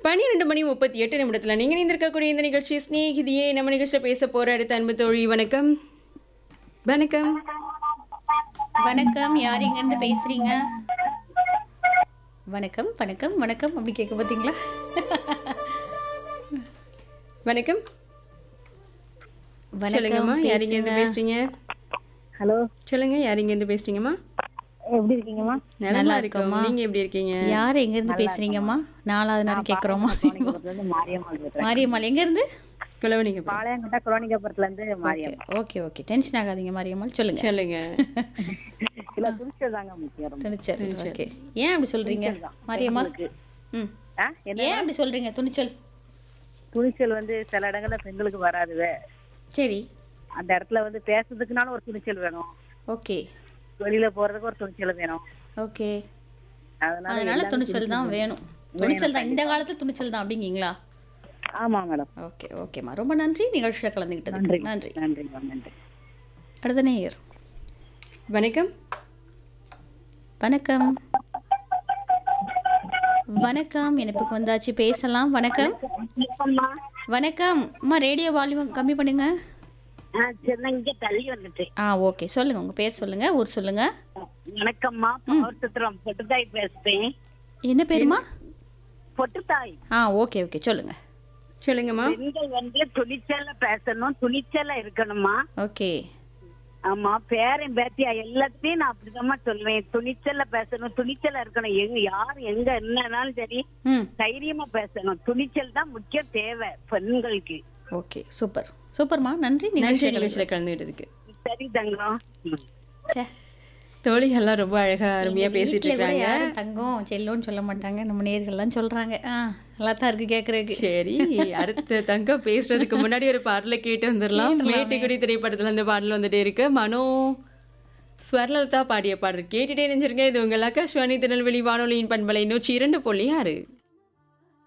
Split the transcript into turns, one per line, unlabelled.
பன்னிரெண்டு மணி முப்பத்தி எட்டு நிமிடத்தில் நீங்கள் இணைந்திருக்கக்கூடிய இந்த நிகழ்ச்சி ஸ்நேகிதியே நம்ம நிகழ்ச்சியில் பேச போகிற அடுத்த அன்பு தோழி வணக்கம் வணக்கம்
வணக்கம் யார் எங்கேருந்து பேசுறீங்க வணக்கம் வணக்கம் வணக்கம் அப்படி கேட்க பார்த்தீங்களா
வணக்கம் சொல்லுங்கம்மா
வணக்கம்
யார் இங்கேருந்து பேசுறீங்க
ஹலோ
சொல்லுங்க யார் இங்கேருந்து பேசுறீங்கம்மா
எப்படி இருக்கீங்கம்மா
நல்லா இருக்கோம் நீங்க எப்படி இருக்கீங்க
யார் எங்கேருந்து பேசுறீங்கம்மா நாலாவது நேரம் கேட்குறோமா
இருந்து மாரியம்மாள் பேசுறேன்
மாரியம்மாள் எங்கேருந்து
குலவனிங்க
பாளையங்கோட்டை குரோனிகபுரத்துல இருந்து மாரியம்
ஓகே ஓகே டென்ஷன் ஆகாதீங்க மாரியம்மாள் சொல்லுங்க
சொல்லுங்க
இல்ல துணிச்சல் தாங்க முக்கியம் ரொம்ப.
துணிச்சல் ஓகே ஏன் அப்படி சொல்றீங்க மாரியம்மாள் ம்
ஆ, என்ன
ஏன் அப்படி சொல்றீங்க துணிச்சல்
துணிச்சல் வந்து சில இடங்கள்ல பெண்களுக்கு வராதுவே
சரி
அந்த இடத்துல வந்து பேசுறதுக்குனாலும் ஒரு துணிச்சல் வேணும்
ஓகே
வெளியில போறதுக்கு ஒரு துணிச்சல் வேணும்
ஓகே
அதனால
அதனால துணிச்சல் தான் வேணும் துணிச்சல் தான் இந்த காலத்துல துணிச்சல் தான் அப்படிங்கீங்களா
ஆமா மேடம்
ஓகே ஓகேம்மா ரொம்ப நன்றி நிகழ்ச்சியில் கலந்துக்கிட்டதுக்கு நன்றி
நன்றி மேம் நன்றி
அடுத்த நேயர்
வணக்கம்
வணக்கம் வணக்கம் இணைப்புக்கு வந்தாச்சு பேசலாம் வணக்கம் வணக்கம் அம்மா ரேடியோ வால்யூம் கம்மி பண்ணுங்க
சரி இங்க தள்ளி வந்துட்டேன்
ஆ ஓகே சொல்லுங்க உங்க பேர் சொல்லுங்க ஊர் சொல்லுங்க
வணக்கம்மா பவர்சத்திரம் பொட்டுத்தாய் பேசுறேன்
என்ன பேருமா
பொட்டுத்தாய்
ஆ ஓகே ஓகே சொல்லுங்க
சொல்லுங்கம்மா
பெண்கள் வந்து துணிச்சல்ல பேசணும் துணிச்சல்ல இருக்கணுமா
ஓகே
ஆமா பேரன் பேத்தியா எல்லாத்தையும் நான் அப்படிதான் சொல்லுவேன் துணிச்சல்ல பேசணும் துணிச்சலா இருக்கணும் எங்க யார் எங்க என்னன்னாலும் சரி
ம்
தைரியமா பேசணும் துணிச்சல் தான் முக்கிய தேவை பெண்களுக்கு
ஓகே சூப்பர் சூப்பர்மா நன்றி
நன்றி
நிகழ்ச்சியில்
நிகழ்ச்சியில் கலந்துக்கிட்டதுக்கு
சரி தங்கம் ம்.
சே
தோழிகள்லாம் ரொம்ப அழகா அருமையா பேசிட்டு
வீட்டில் கூட
இருக்காங்க
யாரும் தங்கம் செல்லோன்னு சொல்ல மாட்டாங்க நம்ம நேர்கள்லாம் சொல்றாங்க ஆ நல்லா தான் இருக்கு கேட்குறதுக்கு
சரி அடுத்த தங்கம் பேசுறதுக்கு முன்னாடி ஒரு பாடலை கேட்டு வந்துடலாம் மேட்டுக்குடி திரைப்படத்துல அந்த பாடல் வந்துட்டே இருக்கு மனோ ஸ்வர்லதா பாடிய பாடல் கேட்டுட்டே நினைச்சிருங்க இது உங்கள் ஆகாஷ்வாணி திருநெல்வேலி வானொலியின் பண்பலை நூற்றி இரண்டு புள்ளி ஆறு